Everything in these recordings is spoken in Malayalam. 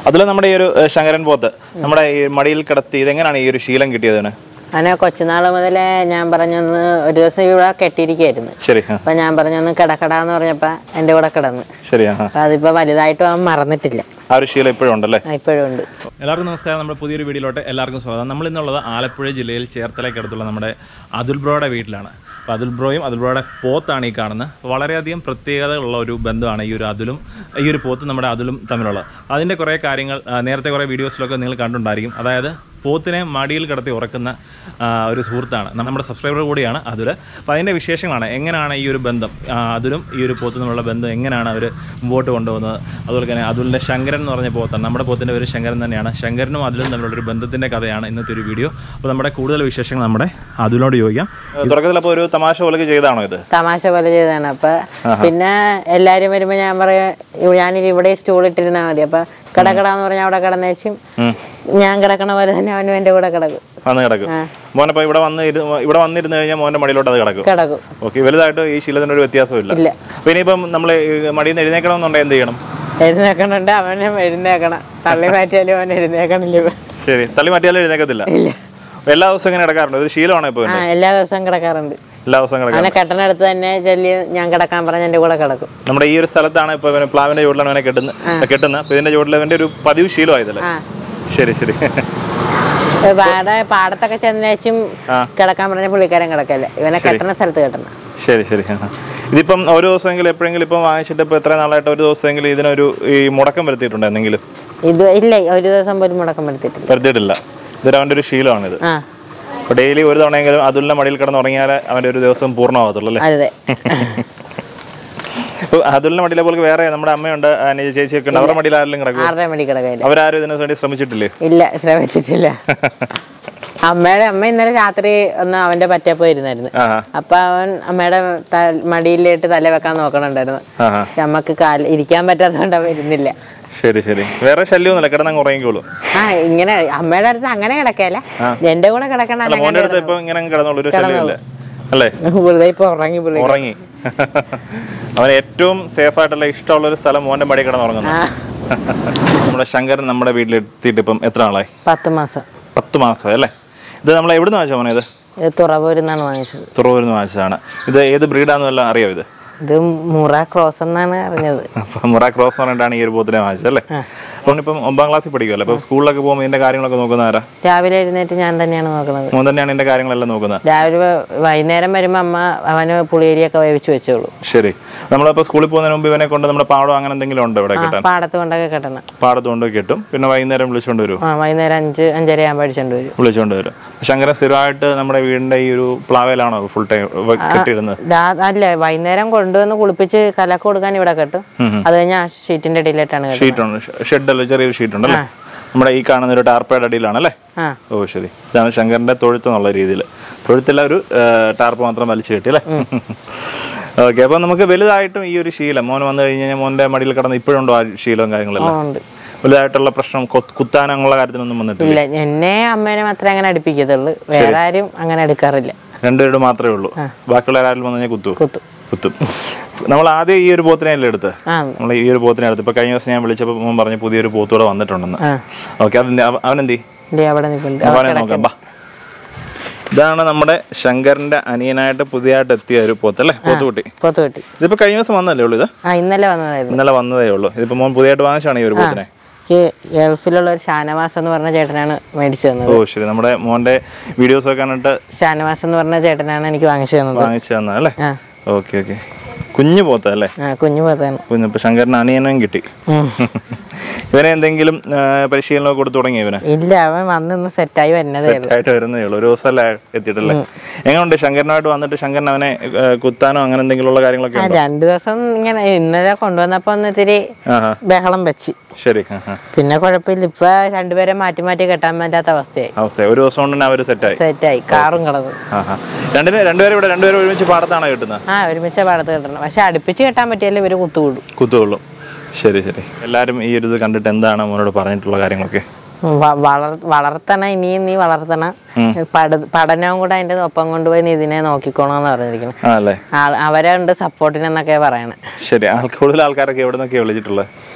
അതിൽ നമ്മുടെ ഈ ഒരു ഏഹ്, ശങ്കരൻ പോത്ത് നമ്മുടെ ഈ മടിയിൽ കിടത്തി ഇതെങ്ങനെയാണ് ഈ ഒരു ശീലം കിട്ടിയതിന് അങ്ങനെ കൊച്ചുനാൾ മുതലേ ഞാൻ പറഞ്ഞൊന്ന് ഒരു ദിവസം ഇവിടെ കെട്ടിയിരിക്കായിരുന്നു ശരി ആ അപ്പൊ ഞാൻ പറഞ്ഞൊന്ന് കിടക്കടാന്ന് പറഞ്ഞപ്പോ എൻ്റെ കൂടെ കിടന്ന് ശരി ആ അപ്പൊ അതിപ്പോ വലുതായിട്ടും അവൻ മറന്നിട്ടില്ല ആ ഒരു ശീലം ഇപ്പോഴും ഉണ്ടല്ലേ ആ, ഇപ്പോഴും ഉണ്ട് എല്ലാവർക്കും നമസ്കാരം നമ്മുടെ പുതിയൊരു വീഡിയോയിലോട്ട് എല്ലാവർക്കും സ്വാഗതം നമ്മൾ ഇന്നുള്ളത് ആലപ്പുഴ ജില്ലയിൽ ചേർത്തലയ്ക്കടുത്തുള്ള നമ്മുടെ അതുൽ ബ്രോയുടെ വീട്ടിലാണ് അപ്പോൾ അതുൽ ബ്രോയും അതുൽ ബ്രോയുടെ പോത്താണ് ഈ കാണുന്നത് വളരെയധികം പ്രത്യേകതകളുള്ള ഒരു ബന്ധമാണ് ഈ ഒരു അതുലും ഈ ഒരു പോത്ത് നമ്മുടെ അതുലും തമ്മിലുള്ളത് അതിൻ്റെ കുറേ കാര്യങ്ങൾ ആ, നേരത്തെ കുറേ വീഡിയോസിലൊക്കെ നിങ്ങൾ കണ്ടിട്ടുണ്ടായിരിക്കും അതായത് പോത്തിനെ മടിയിൽ കിടത്തി ഉറക്കുന്ന ആ, ഒരു സുഹൃത്താണ് നമ്മുടെ സബ്സ്ക്രൈബർ കൂടിയാണ് അതുൽ അപ്പോൾ അതിൻ്റെ വിശേഷങ്ങളാണ് എങ്ങനെയാണ് ഈ ഒരു ബന്ധം ആ, അതുലും ഈ ഒരു പോത്തും തമ്മിലുള്ള ബന്ധം എങ്ങനെയാണ് അവർ മുമ്പോട്ട് കൊണ്ടുപോകുന്നത് അതുപോലെ തന്നെ അതുലിൻ്റെ ശങ്കരൻ എന്ന് പറഞ്ഞ പോത്താണ് നമ്മുടെ പോത്തിൻ്റെ പേര് ശങ്കരൻ തന്നെയാണ് ശങ്കരനും അതിലും തമ്മിലുള്ളൊരു ബന്ധത്തിൻ്റെ കഥയാണ് ഇന്നത്തെ ഒരു വീഡിയോ അപ്പോൾ നമ്മുടെ കൂടുതൽ വിശേഷങ്ങൾ നമ്മുടെ അതിലോട് ചോദിക്കാം തുടക്കത്തിൽ അപ്പോൾ ഒരു തമാശ പോലെ ചെയ്താണോ ഇത് തമാശ പോലെ ചെയ്തതാണ് അപ്പൊ പിന്നെ എല്ലാരും വരുമ്പോ ഞാൻ പറയാം ഞാൻ ഇവിടെ സ്റ്റൂൾ ഇട്ടിരുന്നാ മതി അപ്പൊ കിടക്കടാന്ന് പറഞ്ഞാൽ അവിടെ കിടന്നേച്ചും ഞാൻ കിടക്കണ പോലെ തന്നെ അവനും എൻ്റെ കൂടെ കിടക്കും വന്ന് കിടക്കും മോനപ്പോൾ ഇവിടെ വന്ന് ഇരു ഇവിടെ വന്നിരുന്ന് കഴിഞ്ഞാൽ മോൻ്റെ മടിയിലോട്ട് അത് കിടക്കും കിടക്കും ഓക്കെ വലുതായിട്ട് ഈ ശീലത്തിന് ഒരു വ്യത്യാസമില്ല ഇല്ല അപ്പോൾ ഇനിയിപ്പം നമ്മൾ മടിയിൽ നിന്ന് എഴുന്നേക്കണമെന്നുണ്ടെങ്കിൽ എന്ത് ചെയ്യണം എഴുന്നേക്കണുണ്ട് അവനും എഴുന്നേക്കണം തള്ളി മാറ്റിയാലും അവൻ എഴുന്നേക്കണില്ല ഇപ്പൊ. ശരി തള്ളി മാറ്റിയാലും എഴുന്നേക്കത്തില്ല ഇല്ല എല്ലാ ദിവസവും ഇങ്ങനെ കിടക്കാറുണ്ട് ഒരു ശീലമാണ് ഇപ്പോൾ ആ എല്ലാ ദിവസവും കിടക്കാറുണ്ട് എല്ലാ ദിവസവും കിടക്കാം അവനെ കെട്ടനടുത്ത് തന്നെ ചെല്ലി ഞാൻ കിടക്കാൻ പറഞ്ഞ എൻ്റെ കൂടെ കിടക്കും നമ്മുടെ ഈ ഒരു സ്ഥലത്താണ് ഇപ്പോൾ ഇവന് പ്ലാവിന്റെ ചുവട്ടിലാണ് ഇവനെ കെട്ടുന്നത് കെട്ടുന്നത് അപ്പോൾ ഇതിന്റെ ചുവട്ടിൽ ഇവന്റെ ഒരു പതിവ് ശീലമായതല്ലേ ആ ശരി ശരി പാടെ പാടത്തൊക്കെ ചെന്നേച്ചും കിടക്കാൻ പറഞ്ഞ പുള്ളിക്കാരൻ കിടക്കല്ല ഇവനെ കെട്ടണ സ്ഥലത്ത് കെട്ടണം ശരി ശരി ആ. ഇതിപ്പം ഒരു ദിവസമെങ്കിലും എപ്പോഴെങ്കിലും ഇപ്പം വാങ്ങിച്ചിട്ട് ഇപ്പോൾ എത്ര നാളായിട്ട് ഒരു ദിവസമെങ്കിലും ഇതിനൊരു ഈ മുടക്കം വരുത്തിയിട്ടുണ്ടോ എന്തെങ്കിലും ഇത് ഇല്ല ഒരു ദിവസം പോലും മുടക്കം വരുത്തിയിട്ടില്ല വരുത്തിയിട്ടില്ല ഇതൊരു അവൻ്റെ ഒരു ശീലമാണിത് ആ അപ്പോൾ ഡെയിലി ഒരു തവണയെങ്കിലും അതുലിൻ്റെ മടിയിൽ കിടന്ന് ഉറങ്ങിയാലേ അവൻ്റെ ഒരു ദിവസം പൂർണ്ണമാകത്തുള്ളൂ അല്ലേ അതെ ഇപ്പോൾ അതുലിൻ്റെ മടിയിലെ പോലെ വേറെ നമ്മുടെ അമ്മയുണ്ട് അനിയ ചേച്ചിയൊക്കെ ഉണ്ട് അവരുടെ മടിയിൽ ആരെങ്കിലും കിടക്കും ആറര മണി കിടക്കയില്ല അവരാരും ഇതിനു വേണ്ടി ശ്രമിച്ചിട്ടില്ലേ ഇല്ല ശ്രമിച്ചിട്ടില്ല അമ്മയുടെ അമ്മ ഇന്നലെ രാത്രി ഒന്ന് അവന്റെ പറ്റേ പോയിരുന്നായിരുന്നു ആ അപ്പൊ അവൻ അമ്മയുടെ ത- മടിയിലിട്ട് തല വെക്കാൻ നോക്കണുണ്ടായിരുന്നു ആ ആ പക്ഷെ അമ്മക്ക് കാൽ ഇരിക്കാൻ പറ്റാത്തതുകൊണ്ട് അവൻ ഇരുന്നില്ല ശരി ശരി വേറെ ശല്യമൊന്നുമില്ല കിടന്നങ്ങ് ഉറങ്ങിക്കോളൂ ആ ഇങ്ങനെ അമ്മയുടെ അടുത്ത് അങ്ങനെ കിടക്കല്ല എന്റെ കൂടെ കിടക്കണ അല്ല മോൻ്റെ അടുത്ത് ഇപ്പൊ ഇങ്ങനെ അങ്ങ് കിടന്നോളൂ ഒരു ശല്യമില്ല അല്ലേ വെറുതെ ഇപ്പൊ ഉറങ്ങി പുള്ളി ഉറങ്ങി അവൻ ഏറ്റവും സേഫ് ആയിട്ടുള്ള ഇഷ്ടമുള്ള ഒരു സ്ഥലം മോന്റെ മടി കിടന്ന് ഉറങ്ങുന്നു ആ നമ്മുടെ ശങ്കരൻ നമ്മുടെ വീട്ടിൽ എത്തിയിട്ട് ഇപ്പം എത്ര നാളായി പത്ത് മാസം പത്ത് മാസമായി അല്ലേ ഇത് നമ്മൾ എവിടുന്ന് വാങ്ങിച്ച മോനെ ഇത് ഇത് തുറവൂരിന്നാണ് വാങ്ങിച്ചത് തുറവൂരിന്ന് വാങ്ങിച്ചതാണ് ഇത് ഏത് ബ്രീഡാന്ന് വല്ലതും അറിയാം ഇത് ഇത് മുറ ക്രോസ് എന്നാണ് അറിഞ്ഞത് അപ്പം മുറ ക്രോസ് പറഞ്ഞിട്ടാണ് ഈ ഒരു പോത്തിനെ വാങ്ങിച്ചത് അല്ലേ അപ്പോൾ ഇപ്പം ഒമ്പതാം ക്ലാസ്സിൽ പഠിക്കുമല്ലോ അപ്പോൾ സ്കൂളിലൊക്കെ പോകുമ്പോൾ ഇതിന്റെ കാര്യങ്ങളൊക്കെ നോക്കുന്ന ആരാ രാവിലെ എഴുന്നേറ്റ് ഞാൻ തന്നെയാണ് നോക്കുന്നത് മോൻ തന്നെയാണ് ഇതിന്റെ കാര്യങ്ങളെല്ലാം നോക്കുന്നത് രാവിലെ വ- വൈകുന്നേരം വരുമ്പോ അമ്മ അവന് പുളിയേരിയൊക്കെ വേവിച്ച് വെച്ചോളൂ ശരി നമ്മളിപ്പോൾ സ്കൂളിൽ പോകുന്നതിന് മുമ്പ് ഇവനെ കൊണ്ട് നമ്മുടെ പാടം അങ്ങനെ എന്തെങ്കിലും ഉണ്ടോ ഇവിടെ കിട്ടാൻ പാടത്ത് കൊണ്ടൊക്കെ കെട്ടണം പാടത്ത് കൊണ്ട് കിട്ടും പിന്നെ വൈകുന്നേരം വിളിച്ചുകൊണ്ട് വരും ആ വൈകുന്നേരം അഞ്ച് അഞ്ചര ആകുമ്പോൾ അടിച്ചോണ്ട് വരും വിളിച്ചുകൊണ്ട് വരും ശങ്കരൻ സ്ഥിരമായിട്ട് നമ്മുടെ വീടിന്റെ ഈ ഒരു പ്ലാവയിലാണോ ഫുൾ ടൈം കെട്ടിയിടുന്നത് രാ- അല്ല വൈകുന്നേരം കൊണ്ടുവന്ന് കുളിപ്പിച്ച് കലക്ക് കൊടുക്കാൻ ഇവിടെ കെട്ടും അത് കഴിഞ്ഞ് ആ ഷീറ്റിന്റെ ഇടയിലിട്ടാണ് കെട്ടും ഷീറ്റ് ഉണ്ട് ഷെഡല്ല ചെറിയൊരു ഷീറ്റ് ഉണ്ടല്ലേ നമ്മുടെ ഈ കാണുന്ന ഒരു ടാർപ്പയുടെ അടിയിലാണല്ലേ ആ ഓ ശരി ഇതാണ് ശങ്കരന്റെ തൊഴുത്ത് എന്നുള്ള രീതിയിൽ തൊഴുത്തില്ല ഒരു ടാർപ്പ് മാത്രം വലിച്ചു കെട്ടി അല്ലേ ഓക്കെ അപ്പൊ നമുക്ക് വലുതായിട്ടും ഈ ഒരു ശീലം മോൻ വന്നു കഴിഞ്ഞ് കഴിഞ്ഞാൽ മോന്റെ മടിയിൽ കിടന്ന് ഇപ്പോഴുണ്ടോ ആ ശീലവും കാര്യങ്ങളെല്ലാം ഉണ്ട് വലുതായിട്ടുള്ള പ്രശ്നം കൊ- കുത്താനുള്ള കാര്യത്തിനൊന്നും വന്നിട്ടില്ല ഇല്ല എന്നെ അമ്മേനെ മാത്രമേ അങ്ങനെ അടുപ്പിക്കത്തുള്ളൂ വേറെ ആരും അങ്ങനെ എടുക്കാറില്ല രണ്ടുപേരുടെ മാത്രമേ ഉള്ളൂ ബാക്കിയുള്ള ആരെങ്കിലും വന്നു കഴിഞ്ഞാൽ കുത്തു കുത്തും കുത്തും നമ്മൾ ആദ്യം ഈ ഒരു പോത്തിനെയല്ലേ എടുത്ത് ആ നമ്മൾ ഈ ഒരു പോത്തിനെ എടുത്ത് ഇപ്പൊ കഴിഞ്ഞ ദിവസം ഞാൻ വിളിച്ചപ്പോൾ മോൻ പറഞ്ഞു പുതിയൊരു പോത്തൂടെ വന്നിട്ടുണ്ടെന്ന് ആ ഓക്കെ അതിന്റെ അവ- അവനെന്തി ഇല്ലേ അവിടെ നിൽക്കുന്നുണ്ട് അവനെ നോക്കാം ബാ ഇതാണ് നമ്മുടെ ശങ്കറിന്റെ അനിയനായിട്ട് പുതിയതായിട്ട് എത്തിയ ഒരു പോത്ത് അല്ലേ പോത്തുകുട്ടി പുറത്ത് കിട്ടി ഇതിപ്പോ കഴിഞ്ഞ ദിവസം വന്നല്ലേ ഉള്ളൂ ഇത് ആ ഇന്നലെ വന്നതായിരുന്നു ഇന്നലെ വന്നതേ ഉള്ളൂ ഇതിപ്പോ മോൻ പുതിയതായിട്ട് വാങ്ങിച്ചാണ് ഈ ഒരു പോത്തിനെ എനിക്ക് ഗൾഫിലുള്ള ഒരു ഷാനവാസ് എന്ന് പറഞ്ഞ ചേട്ടനാണ് മേടിച്ചു തന്നത് ഓ ശരി നമ്മുടെ മോന്റെ വീഡിയോസ് ഒക്കെ കണ്ടിട്ട് ഷാനവാസ് എന്ന് പറഞ്ഞ ചേട്ടനാണ് എനിക്ക് വാങ്ങിച്ചു തന്നത് വാങ്ങിച്ചു തന്ന അല്ലേ ആ ഓക്കെ ഓക്കെ കുഞ്ഞു പോത്ത അല്ലേ ആ കുഞ്ഞു പോത്താണ് കുഞ്ഞു ഇപ്പൊ ശങ്കറിന് അനിയനും കിട്ടി ഉം. ഇവനെ എന്തെങ്കിലും ആ, പരിശീലനം കൊടുത്തു തുടങ്ങി ഇവനെ ഇല്ല അവൻ വന്നിന്ന് സെറ്റായി വരുന്നതേ ഉള്ളൂ ആയിട്ട് വരുന്നേ ഉള്ളൂ ഒരു ദിവസമല്ല എത്തിയിട്ടല്ലേ എങ്ങനെയുണ്ട് ശങ്കരനായിട്ട് വന്നിട്ട് ശങ്കരൻ അവനെ ആ, കുത്താനോ അങ്ങനെ എന്തെങ്കിലും ഉള്ള കാര്യങ്ങളൊക്കെ ആ ഉണ്ടോ രണ്ടു ദിവസം ഇങ്ങനെ ഇന്നലെ കൊണ്ടുവന്നപ്പോ ഒന്ന് ഇത്തിരി ആഹാ ബഹളം വെച്ച് ശരി ആ, ആ. പിന്നെ കുഴപ്പമില്ല ഇപ്പൊ രണ്ടുപേരെ മാറ്റി മാറ്റി കെട്ടാൻ പറ്റാത്ത അവസ്ഥയായി അവസ്ഥ ഒരു ദിവസം കൊണ്ട് തന്നെ അവര് സെറ്റായി സെറ്റായി കാറും കിടന്നു ആഹാ രണ്ടിന് രണ്ടുപേരും ഇവിടെ രണ്ടുപേരും ഒരുമിച്ച് പാടത്താണോ കിട്ടുന്നത് ആ ഒരുമിച്ച പാടത്ത് കെട്ടണം പക്ഷെ അടുപ്പിച്ച് കെട്ടാൻ പറ്റിയാലും ഇവര് കുത്തുകൂടും കുത്തുകൊള്ളും ശരി ശരി എല്ലാരും ഈ ഒരു ഇത് കണ്ടിട്ട് എന്താണ് മോനോട് പറഞ്ഞിട്ടുള്ള കാര്യങ്ങളൊക്കെ വ- വളർ വളർത്തണം ഇനിയും നീ വളർത്തണം പഠ- പഠനവും കൂടെ അതിന്റെ ഒപ്പം കൊണ്ടുപോയി നീ ഇതിനെ നോക്കിക്കോണമെന്ന് പറഞ്ഞിരിക്കണം ആ അല്ലേ ആ- അവരെ ഉണ്ട് സപ്പോർട്ടിനെന്നൊക്കെ പറയണേ ശരി ആൾ കൂടുതൽ ആൾക്കാരൊക്കെ എവിടെ നിന്നൊക്കെയാണ് വിളിച്ചിട്ടുള്ളത്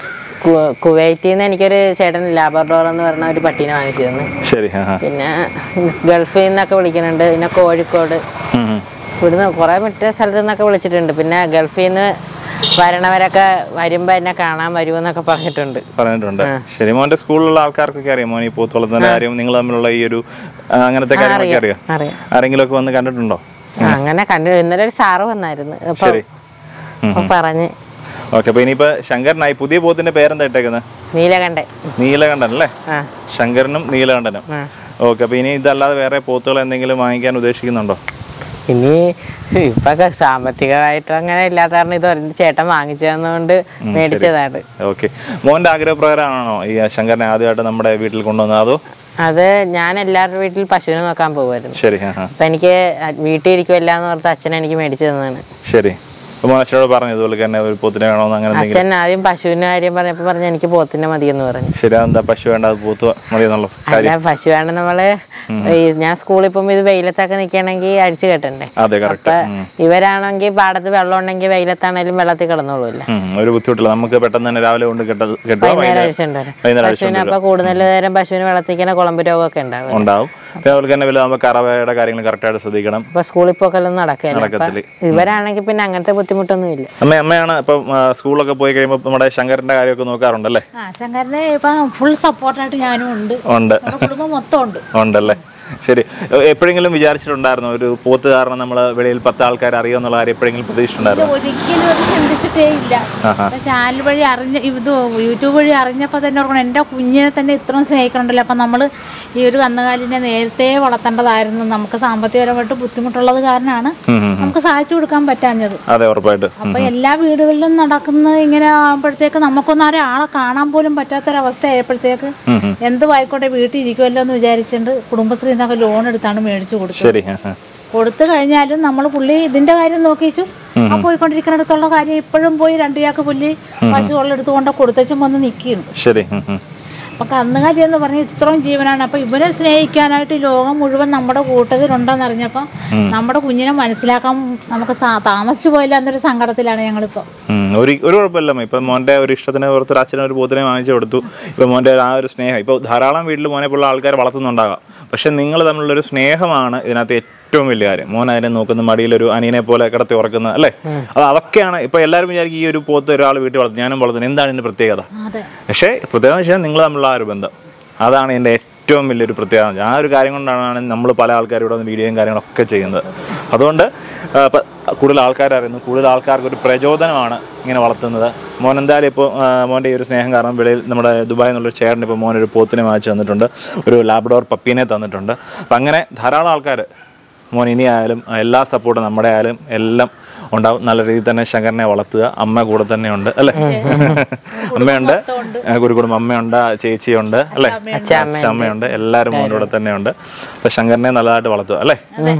കു- കുവൈറ്റിൽ നിന്ന് എനിക്കൊരു ചേട്ടൻ ലാബർഡോർ എന്ന് പറഞ്ഞ ഒരു പട്ടീനെ വാങ്ങിച്ചു തന്നു ശരി ആ ആ. പിന്നെ ഗൾഫിൽ നിന്നൊക്കെ വിളിക്കുന്നുണ്ട് പിന്നെ കോഴിക്കോട് ഉം, ഉം. ഇവിടുന്ന് കുറേ മറ്റേ സ്ഥലത്തു നിന്നൊക്കെ വിളിച്ചിട്ടുണ്ട് പിന്നെ ഗൾഫിൽ നിന്ന് വരണവരൊക്കെ വരുമ്പോൾ എന്നെ കാണാൻ വരുമെന്നൊക്കെ പറഞ്ഞിട്ടുണ്ട് പറഞ്ഞിട്ടുണ്ട് ശരി മോന്റെ സ്കൂളിലുള്ള ആൾക്കാർക്കൊക്കെ അറിയാം മോൻ ഈ പോത്ത് വളർത്തുന്ന കാര്യം നിങ്ങൾ തമ്മിലുള്ള ഈ ഒരു ആ, അങ്ങനത്തെ കാര്യങ്ങളൊക്കെ അറിയാം അറിയാം ആരെങ്കിലും ഒക്കെ വന്ന് കണ്ടിട്ടുണ്ടോ ആ, അങ്ങനെ കണ്ടു ഇന്നലെ ഒരു സാറ് വന്നായിരുന്നു അപ്പൊ ശരി അപ്പൊ പറഞ്ഞ് ഓക്കെ അപ്പൊ ഇനിയിപ്പോ ശങ്കരനായി പുതിയ പോത്തിന്റെ പേരെന്താ ഇട്ടേക്കുന്നത് നീലകണ്ഠൻ നീലകണ്ഠൻ അല്ലേ ആ ശങ്കരനും നീലകണ്ഠനും ആ. ഓക്കെ അപ്പൊ ഇനി ഇതല്ലാതെ വേറെ പോത്തുകൾ എന്തെങ്കിലും വാങ്ങിക്കാൻ ഉദ്ദേശിക്കുന്നുണ്ടോ ഇനി ഇപ്പൊക്കെ സാമ്പത്തികമായിട്ട് അങ്ങനെ ഇല്ലാത്ത കാരണം ഇത് ഒരു ചേട്ടൻ വാങ്ങിച്ചു തന്നുകൊണ്ട് മേടിച്ചതാണ് ഓക്കെ മോന്റെ ആഗ്രഹപ്രകാരമാണോ ഈ ശങ്കരനെ ആദ്യമായിട്ട് നമ്മുടെ വീട്ടിൽ കൊണ്ടുവന്നത് അതോ അത് ഞാൻ എല്ലാവരുടെ വീട്ടിൽ പശുവിനെ നോക്കാൻ പോകുമായിരുന്നു ശരി ആ ആ അപ്പൊ എനിക്ക് വീട്ടിൽ ഇരിക്കുമല്ല എന്ന് പറഞ്ഞിട്ട് അച്ഛൻ എനിക്ക് മേടിച്ചു തന്നതാണ് ശരി അപ്പൊ മോൻ അച്ഛനോട് പറഞ്ഞു ഇതുപോലെ തന്നെ ഒരു പോത്തിനെ വേണമെന്ന് അങ്ങനെ എന്തെങ്കിലും അച്ഛൻ ആദ്യം പശുവിന്റെ കാര്യം പറഞ്ഞപ്പോ പറഞ്ഞു എനിക്ക് പോത്തിനെ മതിയെന്ന് പറഞ്ഞു ശരി അതെന്താ പശു വേണ്ട അത് പോത്ത് മതി എന്നുള്ള കാര്യം അല്ല പശു വേണ്ട നമ്മള് ഈ ഞാൻ സ്കൂളിൽ പോകുമ്പോ ഇത് വെയിലത്തൊക്കെ നിൽക്കുകയാണെങ്കിൽ അഴിച്ചു കെട്ടണ്ടേ അതെ കറക്റ്റ് അപ്പൊ ഇവരാണെങ്കിൽ പാടത്ത് വെള്ളം ഉണ്ടെങ്കിൽ വെയിലത്താണേലും വെള്ളത്തിൽ കിടന്നോളൂല്ല ഒരു ബുദ്ധിമുട്ടില്ല നമുക്ക് പെട്ടെന്ന് തന്നെ രാവിലെ കൊണ്ട് കെട്ട കെട്ടുക വൈകുന്നേരം വൈകുന്നേരം അഴിച്ചുകൊണ്ടുവരാം വൈകുന്നേരം പശുവിന് അപ്പൊ കൂടുതൽ നേരം പശുവിന് വെള്ളത്തിക്കുന്ന കുളമ്പ് രോഗമൊക്കെ ഉണ്ടാവും ഉണ്ടാവും പിന്നെ അതുപോലെ തന്നെ വലുതാകുമ്പോൾ കറവയുടെ കാര്യങ്ങൾ കറക്റ്റായിട്ട് ശ്രദ്ധിക്കണം അപ്പൊ സ്കൂളിൽ പോക്കെല്ലാം നടക്കില്ല അപ്പൊ നടക്കത്തില്ല. ഇവരാണെങ്കിൽ പിന്നെ അങ്ങനത്തെ ബുദ്ധിമുട്ടൊന്നും ഇല്ല അമ്മ അമ്മയാണ് ഇപ്പം ആ, സ്കൂളൊക്കെ പോയി കഴിയുമ്പോൾ നമ്മുടെ ശങ്കരന്റെ കാര്യമൊക്കെ നോക്കാറുണ്ടല്ലേ ആ ശങ്കരന് ഇപ്പം ഫുൾ സപ്പോർട്ടായിട്ട് ഞാനും ഉണ്ട് ഉണ്ട് നമ്മുടെ കുടുംബം മൊത്തം ഉണ്ട് ഉണ്ടല്ലേ ശരി എ- എപ്പോഴെങ്കിലും വിചാരിച്ചിട്ടുണ്ടായിരുന്നോ ഒരു പോത്ത് കാരണം നമ്മൾ വെളിയിൽ പത്ത് ആൾക്കാർ അറിയുമെന്നുള്ള കാര്യം എപ്പോഴെങ്കിലും പ്രതീക്ഷിച്ചിട്ടുണ്ടായിരുന്നു ഒരിക്കലും അത് ചിന്തിച്ചിട്ടേ ഇല്ല ചാനൽ വഴി അറിഞ്ഞ ഇത് യൂട്യൂബ് വഴി അറിഞ്ഞപ്പോൾ തന്നെ ഓർക്കണം എൻ്റെ കുഞ്ഞിനെ തന്നെ ഇത്രയും സ്നേഹിക്കണമല്ലോ അപ്പം നമ്മൾ ഈ ഒരു കന്നുകാലിനെ നേരത്തെ വളർത്തേണ്ടതായിരുന്നു നമുക്ക് സാമ്പത്തികപരമായിട്ട് ബുദ്ധിമുട്ടുള്ളത് കാരണമാണ് നമുക്ക് സാധിച്ചു കൊടുക്കാൻ പറ്റാഞ്ഞത് അതെ ഉറപ്പായിട്ട് അപ്പൊ എല്ലാ വീടുകളിലും നടക്കുന്ന ഇങ്ങനെ ആകുമ്പോഴത്തേക്ക് നമുക്കൊന്നും ഒരാളെ കാണാൻ പോലും പറ്റാത്തൊരവസ്ഥ ആയപ്പോഴത്തേക്ക് എന്ത് ആയിക്കോട്ടെ വീട്ടിൽ ഇരിക്കുമല്ലോ എന്ന് വിചാരിച്ചിട്ട് കുടുംബശ്രീ നിന്നൊക്കെ ലോൺ എടുത്താണ് മേടിച്ചു കൊടുത്തത് ശരി ആ, ആ. കൊടുത്തു കഴിഞ്ഞാലും നമ്മൾ പുള്ളി ഇതിന്റെ കാര്യം നോക്കിച്ചു ആ പോയിക്കൊണ്ടിരിക്കുന്നിടത്തുള്ള കാര്യം ഇപ്പോഴും പോയി രണ്ടു ചാക്ക് പുല്ലി പശുവെള്ളം എടുത്തുകൊണ്ട് കൊടുത്തും വന്ന് നിൽക്കുന്നു ശരി ഉം, ഉം. അപ്പൊ കന്നുകാലി എന്ന് പറഞ്ഞ ഇത്രയും ജീവനാണ് അപ്പൊ ഇവരെ സ്നേഹിക്കാനായിട്ട് ഈ ലോകം മുഴുവൻ നമ്മുടെ കൂട്ടത്തിലുണ്ടെന്ന് അറിഞ്ഞപ്പോ നമ്മുടെ കുഞ്ഞിനെ മനസ്സിലാക്കാൻ നമുക്ക് സാ- താമസിച്ചു പോയില്ല എന്നൊരു സങ്കടത്തിലാണ് ഞങ്ങളിപ്പോ ഉം, ഒരു ഒരു കുഴപ്പമില്ല അമ്മ. ഇപ്പം മോന്റെ ഒരു ഇഷ്ടത്തിന് പുറത്ത് അച്ഛനെ ഒരു പോത്തിനെ വാങ്ങിച്ചു കൊടുത്തു ഇപ്പം മോന്റെ ആ ഒരു സ്നേഹം ഇപ്പോൾ ധാരാളം വീട്ടിൽ മോനെ പോലുള്ള ആൾക്കാർ വളർത്തുന്നുണ്ടാകാം പക്ഷെ നിങ്ങൾ തമ്മിലുള്ള ഒരു സ്നേഹമാണ് ഇതിനകത്ത് ഏറ്റവും വലിയ കാര്യം മോൻ അതിനെ നോക്കുന്ന മടിയിലൊരു അനിയനെ പോലെ കിടത്തി ഉറക്കുന്ന അല്ലേ അത് അതൊക്കെയാണ് ഇപ്പൊ എല്ലാവരും വിചാരിക്കും ഈ ഒരു പോത്ത് ഒരാൾ വീട്ടിൽ വളർത്തും ഞാനും വളർത്തുന്നു എന്താണ് ഇതിന്റെ പ്രത്യേകത അതെ പക്ഷേ പ്രത്യേകത എന്ന് വെച്ചാൽ നിങ്ങൾ തമ്മിലുള്ള ആ ഒരു ബന്ധം അതാണ് എൻ്റെ ഏറ്റവും വലിയൊരു പ്രത്യേകത ആ ഒരു കാര്യം കൊണ്ടാണ് നമ്മൾ പല ആൾക്കാരും ഇവിടെ വന്ന് വീഡിയോയും കാര്യങ്ങളൊക്കെ ചെയ്യുന്നത് അതുകൊണ്ട് ആ, ഇപ്പം കൂടുതൽ ആൾക്കാർ അറിയുന്നു കൂടുതൽ ആൾക്കാർക്ക് ഒരു പ്രചോദനമാണ് ഇങ്ങനെ വളർത്തുന്നത് മോൻ എന്തായാലും ഇപ്പോൾ മോൻ്റെ ഈ ഒരു സ്നേഹം കാരണം വെളിയിൽ നമ്മുടെ ദുബായിൽ നിന്നുള്ളൊരു ചേട്ടൻ ഇപ്പോൾ മോനൊരു പോത്തിനെ വാങ്ങിച്ചു തന്നിട്ടുണ്ട് ഒരു ലാബ്ഡോർ പപ്പീനെ തന്നിട്ടുണ്ട് അപ്പം അങ്ങനെ ധാരാളം ആൾക്കാർ മോൻ ഇനി ആയാലും എല്ലാ സപ്പോർട്ടും നമ്മുടെ ആയാലും എല്ലാം ഉണ്ടാവും നല്ല രീതിയിൽ തന്നെ ശങ്കരനെ വളർത്തുക അമ്മ കൂടെ തന്നെ ഉണ്ട് അല്ലേ അമ്മയുണ്ട് ആ, ഒരു കുടുംബം അമ്മയുണ്ട് ചേച്ചിയുണ്ട് അല്ലേ അമ്മയുണ്ട് എല്ലാവരും മോൻ്റെ കൂടെ തന്നെ ഉണ്ട് അപ്പൊ ശങ്കരനെ നല്ലതായിട്ട് വളർത്തുക അല്ലേ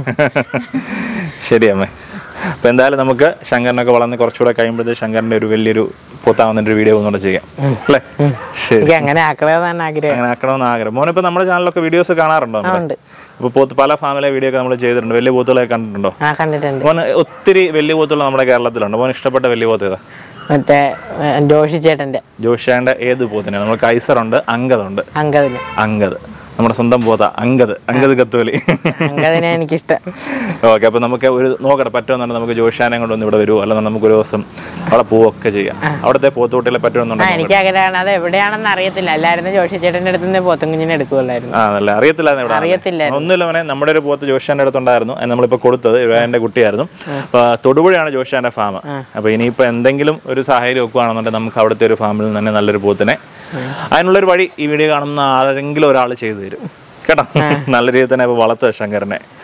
ശരി അമ്മേ അപ്പൊ എന്തായാലും നമുക്ക് ശങ്കരനൊക്കെ വളർന്ന് കുറച്ചുകൂടെ കഴിയുമ്പോഴത്തേക്ക് ശങ്കരന്റെ ഒരു വലിയൊരു പൂത്താവുന്നതിന്റെ ഒരു വീഡിയോ ഒന്നുകൂടെ ചെയ്യാം അല്ലേ ശരി എനിക്ക് അങ്ങനെ ആക്കണമെന്നാണ് ആഗ്രഹം അങ്ങനെ ആക്കണമെന്ന് ആഗ്രഹം മോനിപ്പോ നമ്മുടെ ചാനലൊക്കെ വീഡിയോസ് കാണാറുണ്ടോ നമ്മുടെ? ഉണ്ട്. ഇപ്പൊ പോത്ത് പല ഫാമിലെ വീഡിയോ ഒക്കെ നമ്മൾ ചെയ്തിട്ടുണ്ട് വലിയ പോത്തുകളൊക്കെ കണ്ടിട്ടുണ്ടോ ആ കണ്ടിട്ടുണ്ട് മോന് ഒത്തിരി വലിയ പോത്തുകൾ നമ്മുടെ കേരളത്തിലുണ്ട് മോൻ ഇഷ്ടപ്പെട്ട വലിയ പോത്ത് ഏതാ മറ്റേ ഏ, ജോഷി ചേട്ടന്റെ ജോഷിയാന്റെ ഏത് പോത്തിനാണ് നമ്മൾ കൈസറുണ്ട് അങ്കദുണ്ട് അങ്കദിന് അങ്കദ് നമ്മുടെ സ്വന്തം പോത്ത അങ്കദ് അങ്കദ് കത്തോലി അങ്കദിനെ എനിക്കിഷ്ടം ഓക്കെ അപ്പൊ നമുക്ക് ഒരു നോക്കട്ടെ പറ്റുമെന്നുണ്ടെങ്കിൽ നമുക്ക് ജോഷിയാനെ കൊണ്ടൊന്ന് ഇവിടെ വരുമോ അല്ലെങ്കിൽ നമുക്ക് ഒരു ദിവസം അവിടെ പോവൊക്കെ ചെയ്യാം അവിടുത്തെ പോത്തുകുട്ടികളെ ആ പറ്റുമെന്നുണ്ടെങ്കിൽ എനിക്ക് ആഗ്രഹമാണ് അത് എവിടെയാണെന്ന് അറിയത്തില്ല എല്ലാവരും ജോഷി ചേട്ടന്റെ അടുത്ത് നിന്ന് പോത്തും കുഞ്ഞിനെ എടുക്കുമല്ലായിരുന്നു ആ നല്ല അറിയത്തില്ലായിരുന്നു ഇവിടെ അറിയത്തില്ലായിരുന്നു. ഒന്നുമില്ല മോനെ നമ്മുടെ ഒരു പോത്ത് ജോഷിയാന്റെ അടുത്തുണ്ടായിരുന്നു അത് നമ്മളിപ്പോ കൊടുത്തത് ഇവന്റെ കുട്ടിയായിരുന്നു അപ്പൊ തൊടുപുഴയാണ് ജോഷിയാന്റെ ഫാം അപ്പൊ ഇനിയിപ്പോ എന്തെങ്കിലും ഒരു സാഹചര്യം വെക്കുകയാണെന്നുണ്ടെങ്കിൽ നമുക്ക് അവിടുത്തെ ഒരു ഫാമിൽ നിന്ന് തന്നെ നല്ലൊരു പോത്തിനെ അതിനുള്ളൊരു വഴി ഈ വീഡിയോ കാണുന്ന ആരെങ്കിലും ഒരാൾ ചെയ്തു തരും കേട്ടോ നല്ല രീതിയിൽ തന്നെ ഇപ്പൊ വളർത്തുക ശങ്കരനെ